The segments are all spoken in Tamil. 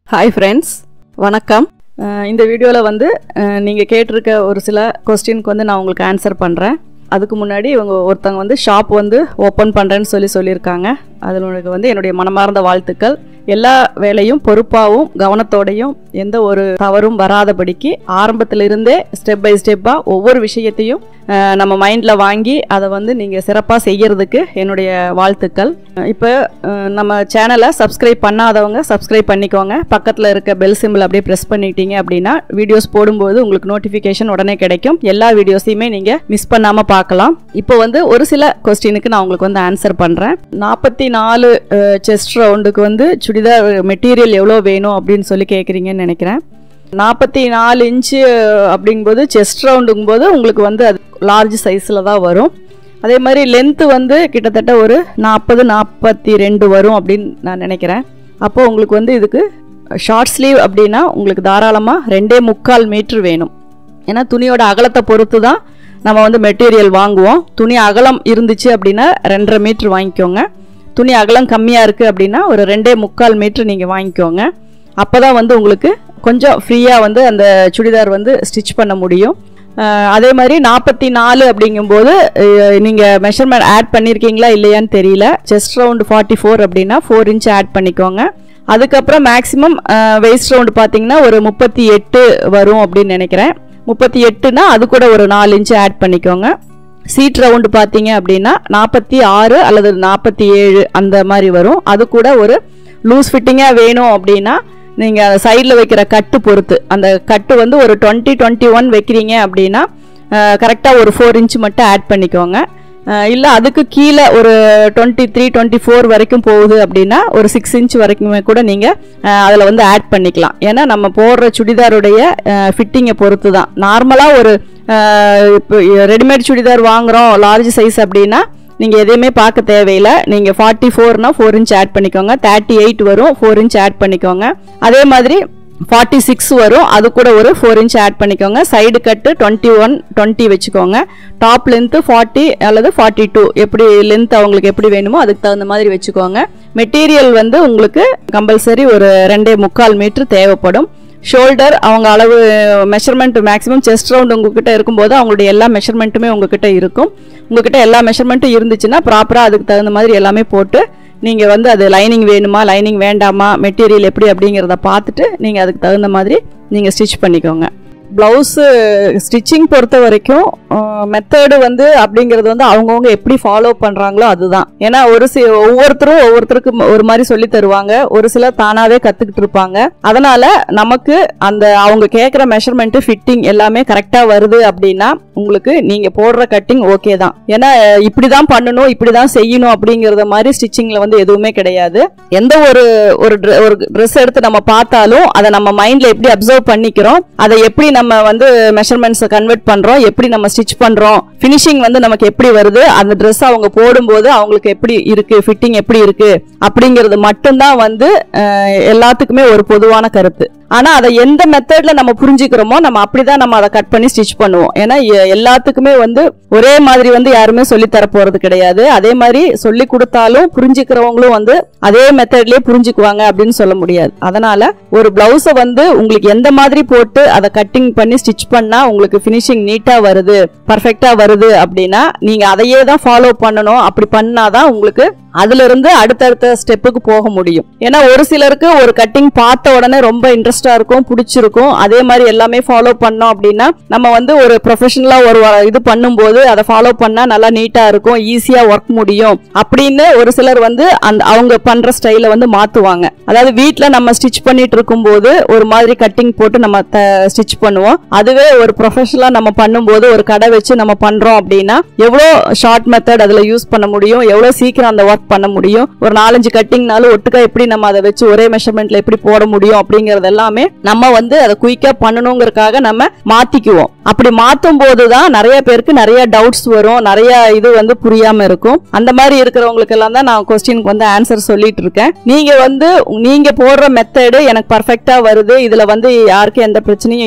ஹாய் ஃப்ரெண்ட்ஸ் வணக்கம் அஹ் இந்த வீடியோவில் வந்து நீங்கள் கேட்டிருக்க ஒரு சில கொஸ்டினுக்கு வந்து நான் உங்களுக்கு ஆன்சர் பண்ணுறேன் அதுக்கு முன்னாடி இவங்க ஒருத்தவங்க வந்து ஷாப் வந்து ஓப்பன் பண்ணுறேன்னு சொல்லி சொல்லியிருக்காங்க அதில் உங்களுக்கு வந்து என்னுடைய மனமார்ந்த வாழ்த்துக்கள் எல்லா வேலையும் பொறுப்பாகவும் கவனத்தோடையும் எந்த ஒரு தவறும் வராதபடிக்கு ஆரம்பத்திலிருந்தே ஸ்டெப் பை ஸ்டெப்பாக ஒவ்வொரு விஷயத்தையும் அஹ், நம்ம மைண்டில் வாங்கி அதை வந்து நீங்கள் சிறப்பாக செய்யறதுக்கு என்னுடைய வாழ்த்துக்கள் இப்போ நம்ம சேனலை சப்ஸ்கிரைப் பண்ணாதவங்க சப்ஸ்கிரைப் பண்ணிக்கோங்க பக்கத்தில் இருக்க பெல் சிம்பிள் அப்படியே ப்ரெஸ் பண்ணிட்டீங்க அப்படின்னா வீடியோஸ் போடும்போது உங்களுக்கு நோட்டிஃபிகேஷன் உடனே கிடைக்கும் எல்லா வீடியோஸையுமே நீங்கள் மிஸ் பண்ணாமல் பார்க்கலாம் இப்போ வந்து ஒரு சில கொஸ்டினுக்கு நான் உங்களுக்கு வந்து ஆன்சர் பண்ணுறேன் நாற்பத்தி நாலு செஸ்ட் ரவுண்டுக்கு வந்து சுடிதார் மெட்டீரியல் எவ்வளோ வேணும் அப்படின்னு சொல்லி கேட்குறீங்கன்னு நினைக்கிறேன் நாற்பத்தி நாலு இன்ச்சு அப்படிங்கும்போது செஸ்ட் ரவுண்டுங்கும்போது உங்களுக்கு வந்து அது லார்ஜ் சைஸில் தான் வரும் அதே மாதிரி லென்த்து வந்து கிட்டத்தட்ட ஒரு நாற்பது நாற்பத்தி ரெண்டு வரும் அப்படின்னு நான் நினைக்கிறேன் அப்போது உங்களுக்கு வந்து இதுக்கு ஷார்ட் ஸ்லீவ் அப்படின்னா உங்களுக்கு தாராளமாக ரெண்டே முக்கால் மீட்ரு வேணும் ஏன்னா துணியோட அகலத்தை பொறுத்து தான் நம்ம வந்து மெட்டீரியல் வாங்குவோம் துணி அகலம் இருந்துச்சு அப்படின்னா ரெண்டரை மீட்ரு வாங்கிக்கோங்க துணி அகலம் கம்மியாக இருக்குது அப்படின்னா ஒரு ரெண்டே முக்கால் மீட்ரு நீங்கள் வாங்கிக்கோங்க அப்போ தான் வந்து உங்களுக்கு கொஞ்சம் ஃப்ரீயாக வந்து அந்த சுடிதார் வந்து ஸ்டிச் பண்ண முடியும் அஹ் அதே மாதிரி நாற்பத்தி நாலு அப்படிங்கும்போது நீங்கள் மெஷர்மெண்ட் ஆட் பண்ணியிருக்கீங்களா இல்லையான்னு தெரியல செஸ்ட் ரவுண்டு ஃபார்ட்டி ஃபோர் அப்படின்னா ஃபோர் இன்ச் ஆட் பண்ணிக்கோங்க அதுக்கப்புறம் மேக்ஸிமம் வெயிஸ்ட் ரவுண்டு பார்த்தீங்கன்னா ஒரு முப்பத்தி எட்டு வரும் அப்படின்னு நினைக்கிறேன் முப்பத்தி எட்டுனா அது கூட ஒரு நாலு இன்ச்சு ஆட் பண்ணிக்கோங்க சீட் ரவுண்டு பார்த்தீங்க அப்படின்னா நாற்பத்தி ஆறு அல்லது நாற்பத்தி ஏழு அந்த மாதிரி வரும் அது கூட ஒரு லூஸ் ஃபிட்டிங்காக வேணும் அப்படின்னா நீங்கள் சைடில் வைக்கிற கட்டு பொறுத்து அந்த கட்டு வந்து ஒரு டுவெண்ட்டி டுவெண்ட்டி ஒன் வைக்கிறீங்க அப்படின்னா கரெக்டாக ஒரு ஃபோர் இன்ச் மட்டும் ஆட் பண்ணிக்கோங்க இல்லை அதுக்கு கீழே ஒரு டுவெண்ட்டி த்ரீ டுவெண்ட்டி ஃபோர் வரைக்கும் போகுது அப்படின்னா ஒரு சிக்ஸ் இன்ச் வரைக்குமே கூட நீங்கள் அதில் வந்து ஆட் பண்ணிக்கலாம் ஏன்னா நம்ம போடுற சுடிதாருடைய ஃபிட்டிங்கை பொறுத்து தான் நார்மலாக ஒரு இப்போ ரெடிமேட் சுடிதார் வாங்குகிறோம் லார்ஜ் சைஸ் அப்படின்னா நீங்கள் எதையுமே பார்க்க தேவையில்லை நீங்கள் ஃபார்ட்டி ஃபோர்னா ஃபோர் இன்ச் ஆட் பண்ணிக்கோங்க தேர்ட்டி எயிட் வரும் ஃபோர் இன்ச் ஆட் பண்ணிக்கோங்க அதே மாதிரி ஃபார்ட்டி சிக்ஸ் வரும் அது கூட ஒரு ஃபோர் இன்ச் ஆட் பண்ணிக்கோங்க side cut twenty one twenty வச்சுக்கோங்க டாப் லென்த்து ஃபார்ட்டி அல்லது ஃபார்ட்டி டூ எப்படி லென்த் அவங்களுக்கு எப்படி வேணுமோ அதுக்கு தகுந்த மாதிரி வச்சுக்கோங்க மெட்டீரியல் வந்து உங்களுக்கு கம்பல்சரி ஒரு ரெண்டே முக்கால் மீட்ரு தேவைப்படும் ஷோல்டர் அவங்க அளவு மெஷர்மெண்ட் மேக்ஸிமம் செஸ்ட் ரவுண்ட் உங்ககிட்ட இருக்கும்போது அவங்களுடைய எல்லா மெஷர்மெண்ட்டுமே உங்ககிட்ட இருக்கும் உங்ககிட்ட எல்லா மெஷர்மெண்ட்டும் இருந்துச்சுன்னா ப்ராப்பராக அதுக்கு தகுந்த மாதிரி எல்லாமே போட்டு நீங்கள் வந்து அது லைனிங் வேணுமா லைனிங் வேண்டாமா மெட்டீரியல் எப்படி அப்படிங்கிறத பார்த்துட்டு நீங்கள் அதுக்கு தகுந்த மாதிரி நீங்கள் ஸ்டிச் பண்ணிக்கோங்க ப்ளவுஸு ஸ்டிச்சிங் பொறுத்த வரைக்கும் மெத்தடு வந்து அப்படிங்கிறது வந்து அவங்கவுங்க எப்படி ஃபாலோ பண்ணுறாங்களோ அதுதான் ஏன்னா ஒரு சி ஒவ்வொருத்தரும் ஒவ்வொருத்தருக்கு ஒரு மாதிரி சொல்லி தருவாங்க ஒரு சிலர் தானாகவே கற்றுக்கிட்டு இருப்பாங்க அதனால நமக்கு அந்த அவங்க கேட்குற மெஷர்மெண்ட்டு ஃபிட்டிங் எல்லாமே கரெக்டாக வருது அப்படின்னா உங்களுக்கு நீங்கள் போடுற கட்டிங் ஓகே தான் ஏன்னா இப்படி தான் பண்ணணும் இப்படி தான் செய்யணும் அப்படிங்கிறத மாதிரி ஸ்டிச்சிங்கில் வந்து எதுவுமே கிடையாது எந்த ஒரு ஒரு dre- ஒரு ட்ரெஸ் எடுத்து நம்ம பார்த்தாலும் அதை நம்ம மைண்டில் எப்படி அப்சர்வ் பண்ணிக்கிறோம் அதை எப்படி நம்ம வந்து மெஷர்மெண்ட்ஸை கன்வெர்ட் பண்ணுறோம் எப்படி நம்ம ஸ்டிச் பண்ணுறோம் ஃபினிஷிங் வந்து நமக்கு எப்படி வருது அந்த ட்ரெஸ் அவங்க போடும்போது அவங்களுக்கு எப்படி இருக்கு ஃபிட்டிங் எப்படி இருக்கு அப்படிங்கிறது மட்டும்தான் வந்து அஹ், எல்லாத்துக்குமே ஒரு பொதுவான கருத்து ஆனா அதை எந்த மெத்தட்ல நம்ம புரிஞ்சுக்கிறோமோ நம்ம அப்படிதான் நம்ம அதை கட் பண்ணி ஸ்டிச் பண்ணுவோம் ஏன்னா எ- எல்லாத்துக்குமே வந்து ஒரே மாதிரி வந்து யாருமே சொல்லி தர போறது கிடையாது அதே மாதிரி சொல்லி கொடுத்தாலும் புரிஞ்சுக்கிறவங்களும் வந்து அதே மெத்தட்லயே புரிஞ்சுக்குவாங்க அப்படின்னு சொல்ல முடியாது அதனால ஒரு பிளவுஸை வந்து உங்களுக்கு எந்த மாதிரி போட்டு அதை கட்டிங் பண்ணி ஸ்டிச் பண்ணா உங்களுக்கு ஃபினிஷிங் நீட்டா வருது பர்ஃபெக்டா வருது அப்படின்னா நீங்க அதையே தான் ஃபாலோ பண்ணணும் அப்படி பண்ணாதான் உங்களுக்கு அதுல இருந்து அடுத்தடுத்த ஸ்டெப்புக்கு போக முடியும் ஏன்னா ஒரு சிலருக்கு ஒரு கட்டிங் பார்த்த உடனே ரொம்ப இன்ட்ரெஸ்டா இருக்கும் பிடிச்சிருக்கும் அதே மாதிரி எல்லாமே ஃபாலோ பண்ணோம் அப்படின்னா நம்ம வந்து ஒரு ப்ரொஃபஷனலா ஒரு வ- இது பண்ணும்போது அதை ஃபாலோ பண்ணா நல்லா நீட்டா இருக்கும் ஈஸியா ஒர்க் முடியும் அப்படின்னு ஒரு சிலர் வந்து அந்த அவங்க பண்ற ஸ்டைல வந்து மாத்துவாங்க அதாவது வீட்ல நம்ம ஸ்டிச் பண்ணிட்டு இருக்கும்போது ஒரு மாதிரி கட்டிங் போட்டு நம்ம ஸ்டிச் பண்ணுவோம் அதுவே ஒரு ப்ரொஃபஷனலா நம்ம பண்ணும்போது ஒரு கடை வச்சு நம்ம பண்றோம் அப்படின்னா எவ்வளோ ஷார்ட் மெத்தட் அதுல யூஸ் பண்ண முடியும் எவ்வளவு சீக்கிரம் அந்த ஒர்க் பண்ண முடியும் ஒரு நாலஞ்சு கட்டிங்னாலும் ஒட்டுக்கா எப்படி நம்ம அதை வச்சு ஒரே மெஷர்மெண்ட்ல எப்படி போட முடியும் அப்படிங்கறது எல்லாமே நம்ம வந்து அதை குயிக்கா பண்ணணுங்கிறதுக்காக நம்ம மாத்திக்குவோம் அப்படி மாத்தும் போதுதான் நிறைய பேருக்கு நிறைய டவுட்ஸ் வரும் நிறைய இது வந்து புரியாம இருக்கும் அந்த மாதிரி இருக்கிறவங்களுக்கு எல்லாம் தான் நான் கொஸ்டினுக்கு வந்து ஆன்சர் சொல்லிட்டு இருக்கேன் நீங்க வந்து நீங்க போடுற மெத்தடு எனக்கு பர்ஃபெக்டா வருது இதுல வந்து யாருக்கும் எந்த பிரச்சனையும் இல்ல நீ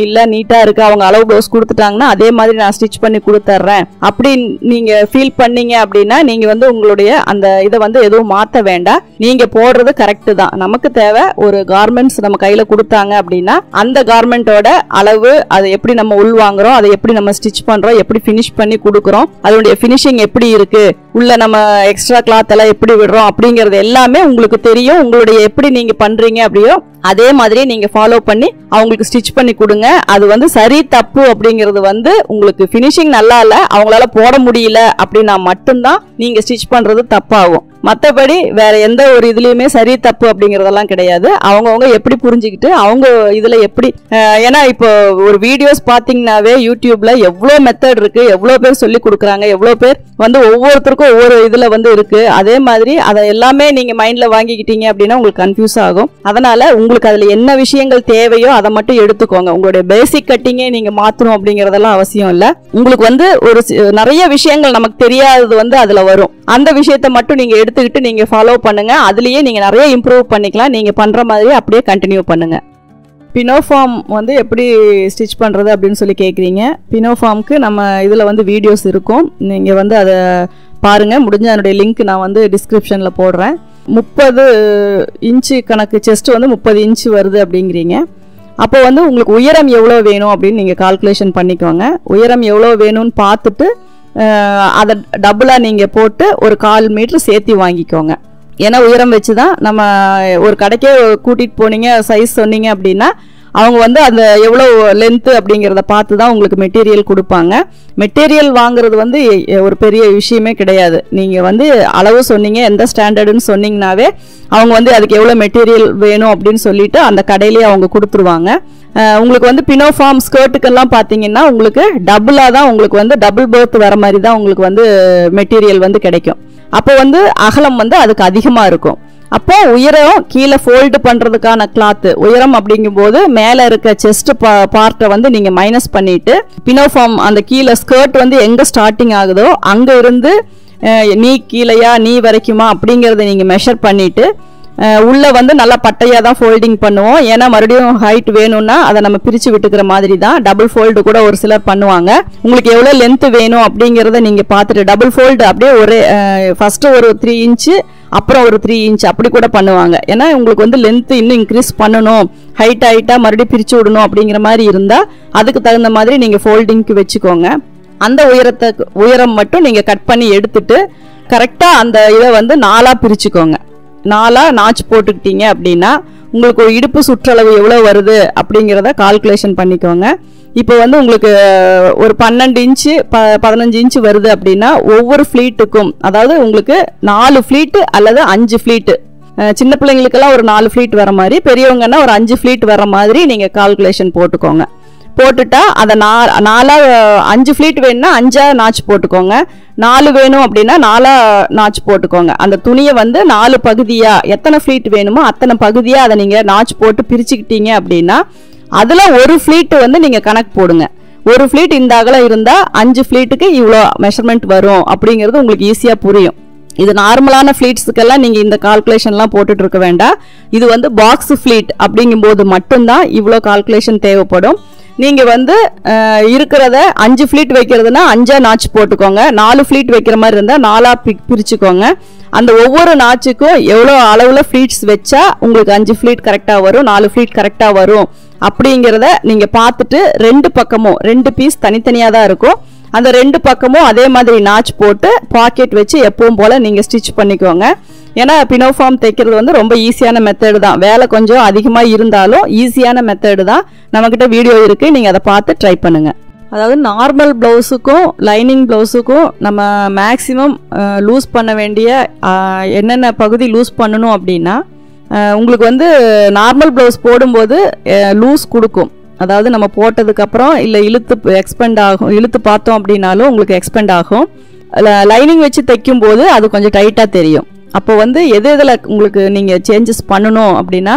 நீட்டாக இருக்குது அவங்க அளவு ப்ளவுஸ் கொடுத்துட்டாங்கன்னா அதே மாதிரி நான் ஸ்டிச் பண்ணி கொடுத்துட்றேன் அப்படி நீங்கள் ஃபீல் பண்ணீங்க அப்படின்னா நீங்கள் வந்து உங்களுடைய அந்த இதை வந்து எதுவும் மாற்ற வேண்டாம் நீங்கள் போடுறது கரெக்டு தான் நமக்கு தேவை ஒரு கார்மெண்ட்ஸ் நம்ம கையில் கொடுத்தாங்க அப்படின்னா அந்த கார்மெண்ட்டோட அளவு அதை எப்படி நம்ம உள் வாங்குறோம் அதை எப்படி நம்ம ஸ்டிச் பண்ணுறோம் எப்படி ஃபினிஷ் பண்ணி கொடுக்குறோம் அதனுடைய ஃபினிஷிங் எப்படி இருக்கு உள்ள நம்ம எக்ஸ்ட்ரா கிளாத் எல்லாம் எப்படி விடுறோம் அப்படிங்கறது எல்லாமே உங்களுக்கு தெரியும் உங்களுடைய எப்படி நீங்க பண்றீங்க அப்படியோ அதே மாதிரி நீங்க ஃபாலோ பண்ணி அவங்களுக்கு ஸ்டிச் பண்ணி கொடுங்க அது வந்து சரி தப்பு அப்படிங்கிறது வந்து உங்களுக்கு ஃபினிஷிங் நல்லா இல்ல அவங்களால போட முடியல அப்படின்னா மட்டும்தான் நீங்க ஸ்டிச் பண்றது தப்பாகும் மற்றபடி வேற எந்த ஒரு இதுலயுமே சரி தப்பு அப்படிங்கறதெல்லாம் கிடையாது அவங்கவுங்க எப்படி புரிஞ்சுக்கிட்டு அவங்க இதுல எப்படி அஹ், ஏன்னா இப்போ ஒரு வீடியோஸ் பாத்தீங்கன்னாவே யூடியூப்ல எவ்வளோ மெத்தட் இருக்கு எவ்வளோ பேர் சொல்லி கொடுக்குறாங்க எவ்வளோ பேர் வந்து ஒவ்வொருத்தருக்கும் ஒவ்வொரு இதுல வந்து இருக்கு அதே மாதிரி அதை எல்லாமே நீங்க மைண்ட்ல வாங்கிக்கிட்டீங்க அப்படின்னா உங்களுக்கு கன்ஃபியூஸ் ஆகும் அதனால உங்களுக்கு அதுல என்ன விஷயங்கள் தேவையோ அதை மட்டும் எடுத்துக்கோங்க உங்களுடைய பேசிக் கட்டிங்கே நீங்க மாத்தணும் அப்படிங்கறதெல்லாம் அவசியம் இல்ல உங்களுக்கு வந்து ஒரு சி- நிறைய விஷயங்கள் நமக்கு தெரியாதது வந்து அதுல வரும் அந்த விஷயத்த மட்டும் நீங்க எடுத்துக்கிட்டு நீங்க ஃபாலோ பண்ணுங்க அதுலயே நீங்க நிறைய இம்ப்ரூவ் பண்ணிக்கலாம் நீங்க பண்ற மாதிரி அப்படியே கண்டினியூ பண்ணுங்க பினோஃபார்ம் வந்து எப்படி ஸ்டிச் பண்ணுறது அப்படின்னு சொல்லி கேட்குறீங்க பினோஃபார்முக்கு நம்ம இதில் வந்து வீடியோஸ் இருக்கும் நீங்கள் வந்து அதை பாருங்கள் முடிஞ்ச அதனுடைய லிங்க் நான் வந்து டிஸ்கிரிப்ஷனில் போடுறேன் முப்பது இன்ச்சு கணக்கு செஸ்ட் வந்து முப்பது இன்ச்சு வருது அப்படிங்கிறீங்க அப்போ வந்து உங்களுக்கு உயரம் எவ்வளோ வேணும் அப்படின்னு நீங்கள் கால்குலேஷன் பண்ணிக்கோங்க உயரம் எவ்வளோ வேணும்னு பார்த்துட்டு அஹ், அதை டபுளாக நீங்கள் போட்டு ஒரு கால் மீட்டர் சேர்த்து வாங்கிக்கோங்க ஏன்னா உயரம் வச்சு தான் நம்ம ஒரு கடைக்கே கூட்டிகிட்டு போனீங்க சைஸ் சொன்னீங்க அப்படின்னா அவங்க வந்து அந்த எவ்வளோ லென்த்து அப்படிங்கிறத பார்த்து தான் உங்களுக்கு மெட்டீரியல் கொடுப்பாங்க மெட்டீரியல் வாங்குறது வந்து எ- ஒரு பெரிய விஷயமே கிடையாது நீங்கள் வந்து அளவு சொன்னீங்க எந்த ஸ்டாண்டர்டுன்னு சொன்னீங்கனாவே அவங்க வந்து அதுக்கு எவ்வளோ மெட்டீரியல் வேணும் அப்படின்னு சொல்லிட்டு அந்த கடையிலேயே அவங்க கொடுத்துருவாங்க அஹ் உங்களுக்கு வந்து பினோஃபார்ம் ஸ்கர்ட்டுக்கெல்லாம் பார்த்தீங்கன்னா உங்களுக்கு டபுளாக தான் உங்களுக்கு வந்து டபுள் பேர்த் வர மாதிரி தான் உங்களுக்கு வந்து மெட்டீரியல் வந்து கிடைக்கும் அப்போ வந்து அகலம் வந்து அதுக்கு அதிகமாக இருக்கும் அப்போ உயரம் கீழே ஃபோல்டு பண்ணுறதுக்கான கிளாத்து உயரம் அப்படிங்கும்போது மேலே இருக்க செஸ்ட் பார்ட்டை வந்து நீங்கள் மைனஸ் பண்ணிட்டு பினோஃபார்ம் அந்த கீழே ஸ்கர்ட் வந்து எங்கே ஸ்டார்டிங் ஆகுதோ அங்கே இருந்து அஹ், நீ கீழையா நீ வரைக்குமா அப்படிங்கிறத நீங்கள் மெஷர் பண்ணிட்டு அஹ், உள்ள வந்து நல்லா பட்டையாக தான் ஃபோல்டிங் பண்ணுவோம் ஏன்னா மறுபடியும் ஹைட் வேணும்னா அதை நம்ம பிரித்து விட்டுக்கிற மாதிரி தான் டபுள் ஃபோல்டு கூட ஒரு சிலர் பண்ணுவாங்க உங்களுக்கு எவ்வளோ லென்த் வேணும் அப்படிங்கிறத நீங்கள் பார்த்துட்டு டபுள் ஃபோல்டு அப்படியே ஒரே ஃபஸ்ட்டு ஒரு த்ரீ இன்ச்சு அப்புறம் ஒரு த்ரீ இன்ச் அப்படி கூட பண்ணுவாங்க ஏன்னா உங்களுக்கு வந்து லென்த் இன்னும் இன்க்ரீஸ் பண்ணணும் ஹைட் ஹைட்டாக மறுபடியும் பிரித்து விடணும் அப்படிங்கிற மாதிரி இருந்தால் அதுக்கு தகுந்த மாதிரி நீங்கள் ஃபோல்டிங்க்கு வச்சுக்கோங்க அந்த உயரத்தை உயரம் மட்டும் நீங்கள் கட் பண்ணி எடுத்துட்டு கரெக்டாக அந்த இதை வந்து நாலாக பிரிச்சுக்கோங்க நாலாக நாச் போட்டுக்கிட்டீங்க அப்படின்னா உங்களுக்கு ஒரு இடுப்பு சுற்றளவு எவ்வளோ வருது அப்படிங்கிறத கால்குலேஷன் பண்ணிக்கோங்க இப்போ வந்து உங்களுக்கு ஒரு பன்னெண்டு இன்ச்சு ப பதினஞ்சு இன்ச்சு வருது அப்படின்னா ஒவ்வொரு ஃப்ளீட்டுக்கும் அதாவது உங்களுக்கு நாலு ஃப்ளீட்டு அல்லது அஞ்சு ஃப்ளீட்டு சின்ன பிள்ளைங்களுக்கெல்லாம் ஒரு நாலு ஃப்ளீட் வர மாதிரி பெரியவங்கன்னா ஒரு அஞ்சு ஃப்ளீட் வர மாதிரி நீங்கள் கால்குலேஷன் போட்டுக்கோங்க போட்டுட்டா அதை நா நாலா அஞ்சு ஃப்ளீட் வேணும்னா அஞ்சா நாச் போட்டுக்கோங்க நாலு வேணும் அப்படின்னா நாலா நாச் போட்டுக்கோங்க அந்த துணியை வந்து நாலு பகுதியா எத்தனை ஃப்ளீட் வேணுமோ அத்தனை பகுதியா அதை நீங்க நாச் போட்டு பிரிச்சுக்கிட்டீங்க அப்படின்னா அதுல ஒரு ஃப்ளீட் வந்து நீங்க கணக்கு போடுங்க ஒரு ஃப்ளீட் இந்த அகலம் இருந்தா அஞ்சு ஃப்ளீட்டுக்கு இவ்வளோ மெஷர்மெண்ட் வரும் அப்படிங்கிறது உங்களுக்கு ஈஸியா புரியும் இது நார்மலான ஃப்ளீட்ஸுக்கெல்லாம் நீங்கள் இந்த கால்குலேஷன்லாம் போட்டுட்டு இருக்க வேண்டாம் இது வந்து பாக்ஸ் ஃப்ளீட் அப்படிங்கும்போது மட்டும்தான் இவ்வளோ கால்குலேஷன் தேவைப்படும் நீங்கள் வந்து அஹ், இருக்கிறத அஞ்சு ஃப்ளீட் வைக்கிறதுனா அஞ்சா நாச்சு போட்டுக்கோங்க நாலு ஃப்ளீட் வைக்கிற மாதிரி இருந்தால் நாலாக பி பிரிச்சுக்கோங்க அந்த ஒவ்வொரு நாச்சுக்கும் எவ்வளோ அளவில் ஃப்ளீட்ஸ் வச்சா உங்களுக்கு அஞ்சு ஃப்ளீட் கரெக்டாக வரும் நாலு ஃப்ளீட் கரெக்டாக வரும் அப்படிங்கிறத நீங்கள் பார்த்துட்டு ரெண்டு பக்கமும் ரெண்டு பீஸ் தனித்தனியாக தான் இருக்கும் அந்த ரெண்டு பக்கமும் அதே மாதிரி நாச் போட்டு பாக்கெட் வச்சு எப்பவும் போல் நீங்கள் ஸ்டிச் பண்ணிக்கோங்க ஏன்னா பினோஃபார்ம் தைக்கிறது வந்து ரொம்ப ஈஸியான மெத்தடு தான் வேலை கொஞ்சம் அதிகமாக இருந்தாலும் ஈஸியான மெத்தடு தான் நம்மக்கிட்ட வீடியோ இருக்குது நீங்கள் அதை பார்த்து ட்ரை பண்ணுங்கள் அதாவது நார்மல் ப்ளவுஸுக்கும் லைனிங் ப்ளவுஸுக்கும் நம்ம மேக்ஸிமம் லூஸ் பண்ண வேண்டிய அஹ், என்னென்ன பகுதி லூஸ் பண்ணணும் அப்படின்னா அஹ், உங்களுக்கு வந்து நார்மல் ப்ளவுஸ் போடும்போது லூஸ் கொடுக்கும் அதாவது நம்ம போட்டதுக்கப்புறம் இல்லை இழுத்து எக்ஸ்பெண்ட் ஆகும் இழுத்து பார்த்தோம் அப்படின்னாலும் உங்களுக்கு எக்ஸ்பெண்ட் ஆகும் லைனிங் வச்சு தைக்கும் போது அது கொஞ்சம் டைட்டாக தெரியும் அப்போ வந்து எது எதில் உங்களுக்கு நீங்கள் சேஞ்சஸ் பண்ணணும் அப்படின்னா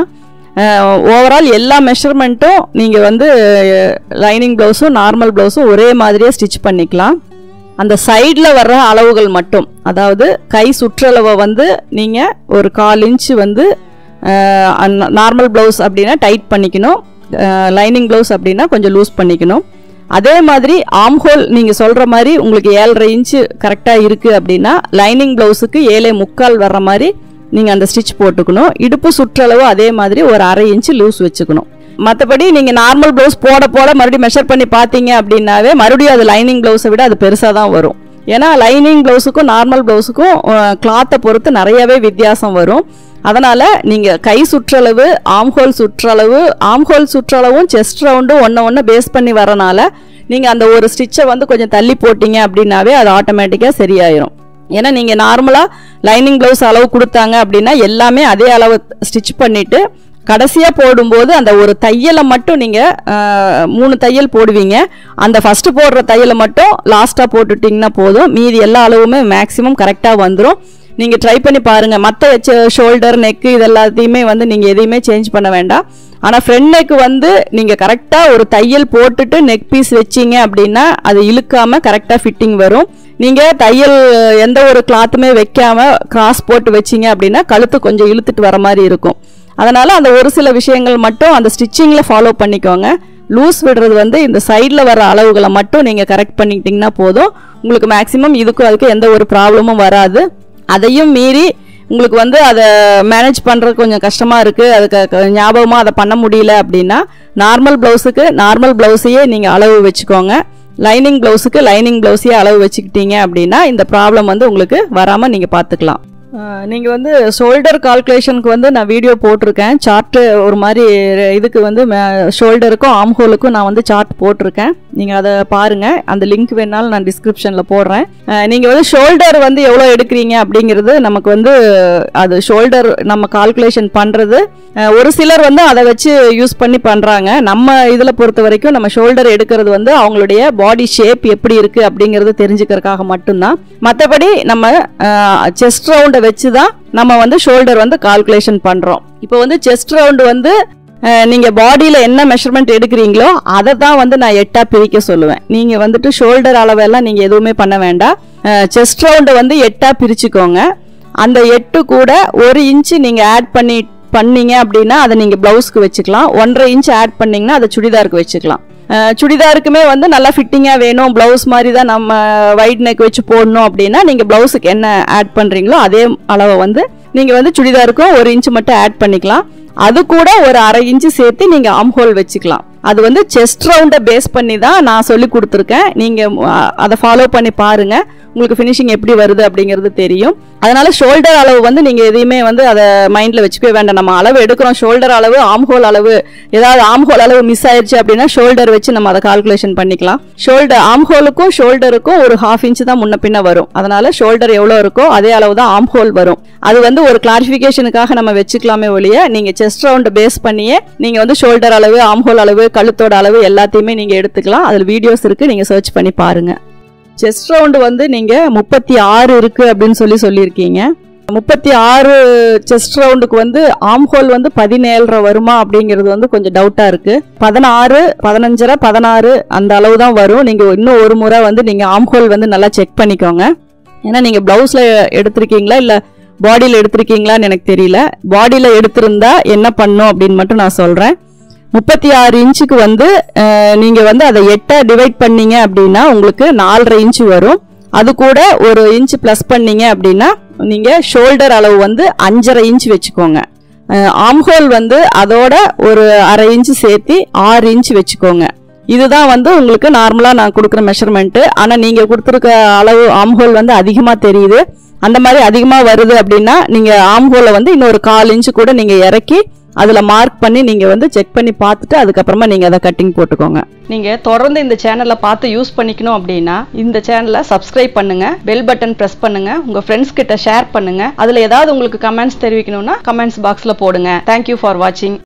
ஓவரால் எல்லா மெஷர்மெண்ட்டும் நீங்கள் வந்து லைனிங் ப்ளவுஸும் நார்மல் ப்ளவுஸும் ஒரே மாதிரியே ஸ்டிச் பண்ணிக்கலாம் அந்த சைடில் வர்ற அளவுகள் மட்டும் அதாவது கை சுற்றளவை வந்து நீங்கள் ஒரு கால் இன்ச்சு வந்து நார்மல் ப்ளவுஸ் அப்படின்னா டைட் பண்ணிக்கணும் லைனிங் ப்ளவுஸ் அப்படின்னா கொஞ்சம் லூஸ் பண்ணிக்கணும் அதே மாதிரி ஆம் ஹோல் நீங்கள் சொல்கிற மாதிரி உங்களுக்கு ஏழரை இன்ச்சு கரெக்டாக இருக்குது அப்படின்னா லைனிங் ப்ளவுஸுக்கு ஏழே முக்கால் வர்ற மாதிரி நீங்கள் அந்த ஸ்டிச் போட்டுக்கணும் இடுப்பு சுற்றளவு அதே மாதிரி ஒரு அரை இன்ச்சு லூஸ் வச்சுக்கணும் மற்றபடி நீங்கள் நார்மல் ப்ளவுஸ் போட போட மறுபடியும் மெஷர் பண்ணி பார்த்தீங்க அப்படின்னாவே மறுபடியும் அது லைனிங் ப்ளவுஸை விட அது பெருசாக தான் வரும் ஏன்னா லைனிங் ப்ளவுஸுக்கும் நார்மல் ப்ளவுஸுக்கும் கிளாத்தை பொறுத்து நிறையவே வித்தியாசம் வரும் அதனால் நீங்கள் கை சுற்றளவு ஆம்ஹோல் சுற்றளவு ஆம்ஹோல் சுற்றளவும் செஸ்ட் ரவுண்டும் ஒன்று ஒன்று பேஸ் பண்ணி வரனால நீங்கள் அந்த ஒரு ஸ்டிச்சை வந்து கொஞ்சம் தள்ளி போட்டீங்க அப்படின்னாவே அது ஆட்டோமேட்டிக்காக சரியாயிரும் ஏன்னா நீங்கள் நார்மலாக லைனிங் ப்ளவுஸ் அளவு கொடுத்தாங்க அப்படின்னா எல்லாமே அதே அளவு ஸ்டிச் பண்ணிவிட்டு கடைசியாக போடும்போது அந்த ஒரு தையலை மட்டும் நீங்கள் மூணு தையல் போடுவீங்க அந்த ஃபஸ்ட்டு போடுற தையலை மட்டும் லாஸ்ட்டாக போட்டுட்டிங்கன்னா போதும் மீதி எல்லா அளவுமே மேக்ஸிமம் கரெக்டாக வந்துடும் நீங்கள் ட்ரை பண்ணி பாருங்கள் மற்ற ஷோல்டர் நெக்கு இது எல்லாத்தையுமே வந்து நீங்கள் எதையுமே சேஞ்ச் பண்ண வேண்டாம் ஆனால் ஃப்ரண்ட் நெக் வந்து நீங்கள் கரெக்டாக ஒரு தையல் போட்டுட்டு நெக் பீஸ் வச்சீங்க அப்படின்னா அது இழுக்காமல் கரெக்டாக ஃபிட்டிங் வரும் நீங்கள் தையல் எந்த ஒரு கிளாத்துமே வைக்காமல் கிராஸ் போட்டு வச்சீங்க அப்படின்னா கழுத்து கொஞ்சம் இழுத்துட்டு வர மாதிரி இருக்கும் அதனால் அந்த ஒரு சில விஷயங்கள் மட்டும் அந்த ஸ்டிச்சிங்கில் ஃபாலோ பண்ணிக்கோங்க லூஸ் விடுறது வந்து இந்த சைடில் வர அளவுகளை மட்டும் நீங்கள் கரெக்ட் பண்ணிக்கிட்டிங்கன்னா போதும் உங்களுக்கு மேக்ஸிமம் இதுக்கும் அதுக்கு எந்த ஒரு ப்ராப்ளமும் வராது அதையும் மீறி உங்களுக்கு வந்து அதை மேனேஜ் பண்ணுறது கொஞ்சம் கஷ்டமாக இருக்குது அதுக்கு ஞாபகமாக அதை பண்ண முடியல அப்படின்னா நார்மல் ப்ளவுஸுக்கு நார்மல் ப்ளவுஸையே நீங்கள் அளவு வச்சுக்கோங்க லைனிங் ப்ளவுஸுக்கு லைனிங் ப்ளவுஸையே அளவு வச்சுக்கிட்டீங்க அப்படின்னா இந்த ப்ராப்ளம் வந்து உங்களுக்கு வராமல் நீங்கள் பார்த்துக்கலாம் நீங்கள் வந்து ஷோல்டர் கால்குலேஷனுக்கு வந்து நான் வீடியோ போட்டிருக்கேன் சார்ட்டு ஒரு மாதிரி இதுக்கு வந்து ஷோல்டருக்கும் ஆம்ஹோலுக்கும் நான் வந்து சார்ட் போட்டிருக்கேன் நீங்கள் அதை பாருங்கள் அந்த லிங்க் வேணாலும் நான் டிஸ்கிரிப்ஷனில் போடுறேன் நீங்கள் வந்து ஷோல்டர் வந்து எவ்வளோ எடுக்கிறீங்க அப்படிங்கிறது நமக்கு வந்து அது ஷோல்டர் நம்ம கால்குலேஷன் பண்ணுறது ஒரு சிலர் வந்து அதை வச்சு யூஸ் பண்ணி பண்ணுறாங்க நம்ம இதில் பொறுத்த வரைக்கும் நம்ம ஷோல்டர் எடுக்கிறது வந்து அவங்களுடைய பாடி ஷேப் எப்படி இருக்குது அப்படிங்கிறது தெரிஞ்சுக்கிறதுக்காக மட்டும்தான் மற்றபடி நம்ம செஸ்ட் ரவுண்டை வச்சு தான் நம்ம வந்து ஷோல்டர் வந்து கால்குலேஷன் பண்ணுறோம் இப்போ வந்து செஸ்ட் ரவுண்டு வந்து நீங்கள் பாடியில் என்ன மெஷர்மெண்ட் எடுக்கிறீங்களோ அதை தான் வந்து நான் எட்டாக பிரிக்க சொல்லுவேன் நீங்கள் வந்துட்டு ஷோல்டர் அளவெல்லாம் நீங்கள் எதுவுமே பண்ண வேண்டாம் செஸ்ட் ரவுண்டை வந்து எட்டாக பிரிச்சுக்கோங்க அந்த எட்டு கூட ஒரு இன்ச்சு நீங்கள் ஆட் பண்ணி பண்ணீங்க அப்படின்னா அதை நீங்கள் ப்ளவுஸ்க்கு வச்சுக்கலாம் ஒன்றரை இன்ச் ஆட் பண்ணீங்கன்னா அதை சுடிதாருக்கு வச்சுக்கலாம் சுடிதாருக்குமே வந்து நல்லா ஃபிட்டிங்காக வேணும் ப்ளவுஸ் மாதிரி தான் நம்ம வைட் நெக் வச்சு போடணும் அப்படின்னா நீங்கள் ப்ளவுஸுக்கு என்ன ஆட் பண்ணுறீங்களோ அதே அளவை வந்து நீங்கள் வந்து சுடிதாருக்கும் ஒரு இன்ச்சு மட்டும் ஆட் பண்ணிக்கலாம் அது கூட ஒரு அரை இன்ச்சு சேர்த்து நீங்கள் ஆம்ஹோல் வச்சுக்கலாம் அது வந்து செஸ்ட் ரவுண்டை பேஸ் பண்ணி தான் நான் சொல்லி கொடுத்துருக்கேன் நீங்கள் அதை ஃபாலோ பண்ணி பாருங்கள் உங்களுக்கு ஃபினிஷிங் எப்படி வருது அப்படிங்கிறது தெரியும் அதனால ஷோல்டர் அளவு வந்து நீங்கள் எதையுமே வந்து அதை மைண்டில் வச்சுக்கவே வேண்டாம் நம்ம அளவு எடுக்கிறோம் ஷோல்டர் அளவு ஆம்ஹோல் அளவு ஏதாவது ஆம்ஹோல் அளவு மிஸ் ஆயிடுச்சு அப்படின்னா ஷோல்டர் வச்சு நம்ம அதை கால்குலேஷன் பண்ணிக்கலாம் ஷோல்டர் ஆம்ஹோலுக்கும் ஷோல்டருக்கும் ஒரு ஹாஃப் இன்ச் தான் முன்ன பின்ன வரும் அதனால ஷோல்டர் எவ்வளோ இருக்கோ அதே அளவு தான் ஆம்ஹோல் வரும் அது வந்து ஒரு கிளாரிஃபிகேஷனுக்காக நம்ம வச்சுக்கலாமே ஒழிய நீங்கள் செஸ்ட் ரவுண்ட் பேஸ் பண்ணியே நீங்கள் வந்து ஷோல்டர் அளவு ஆம்ஹோல் அளவு கழுத்தோட அளவு எல்லாத்தையுமே நீங்கள் எடுத்துக்கலாம் அதில் வீடியோஸ் இருக்குது நீங்கள் சர்ச் பண்ணி பாருங்கள் செஸ்ட் ரவுண்டு வந்து நீங்கள் முப்பத்தி ஆறு இருக்குது அப்படின்னு சொல்லி சொல்லியிருக்கீங்க முப்பத்தி ஆறு செஸ்ட் ரவுண்டுக்கு வந்து ஆம் ஹோல் வந்து பதினேழரை வருமா அப்படிங்கிறது வந்து கொஞ்சம் டவுட்டாக இருக்குது பதினாறு பதினஞ்சரை பதினாறு அந்த அளவு தான் வரும் நீங்கள் இன்னும் ஒரு முறை வந்து நீங்கள் ஆம் ஹோல் வந்து நல்லா செக் பண்ணிக்கோங்க ஏன்னா நீங்கள் ப்ளவுஸில் எடுத்திருக்கீங்களா இல்லை பாடியில் எடுத்திருக்கீங்களான்னு எனக்கு தெரியல பாடியில் எடுத்திருந்தா என்ன பண்ணும் அப்படின்னு மட்டும் நான் சொல்கிறேன் முப்பத்தி ஆறு இன்ச்சுக்கு வந்து நீங்கள் வந்து அதை எட்டை டிவைட் பண்ணீங்க அப்படின்னா உங்களுக்கு நாலரை இன்ச்சு வரும் அது கூட ஒரு இன்ச் ப்ளஸ் பண்ணீங்க அப்படின்னா நீங்கள் ஷோல்டர் அளவு வந்து அஞ்சரை இன்ச் வச்சுக்கோங்க ஆம்ஹோல் வந்து அதோட ஒரு அரை இன்ச்சு சேர்த்து ஆறு இன்ச் வச்சுக்கோங்க இதுதான் வந்து உங்களுக்கு நார்மலாக நான் கொடுக்குற மெஷர்மெண்ட்டு ஆனால் நீங்கள் கொடுத்துருக்க அளவு ஆம்ஹோல் வந்து அதிகமாக தெரியுது அந்த மாதிரி அதிகமாக வருது அப்படின்னா நீங்கள் ஆம்ஹோலை வந்து இன்னொரு கால் இன்ச்சு கூட நீங்கள் இறக்கி அதில் மார்க் பண்ணி நீங்கள் வந்து செக் பண்ணி பார்த்துட்டு அதுக்கப்புறமா நீங்கள் அதை கட்டிங் போட்டுக்கோங்க நீங்கள் தொடர்ந்து இந்த சேனலை பார்த்து யூஸ் பண்ணிக்கணும் அப்படின்னா இந்த சேனலை சப்ஸ்கிரைப் பண்ணுங்க பெல் பட்டன் ப்ரெஸ் பண்ணுங்க உங்கள் ஃப்ரெண்ட்ஸ் கிட்ட ஷேர் பண்ணுங்க அதில் ஏதாவது உங்களுக்கு கமெண்ட்ஸ் தெரிவிக்கணும்னா கமெண்ட்ஸ் பாக்ஸில் போடுங்க தேங்க்யூ ஃபார் வாட்சிங்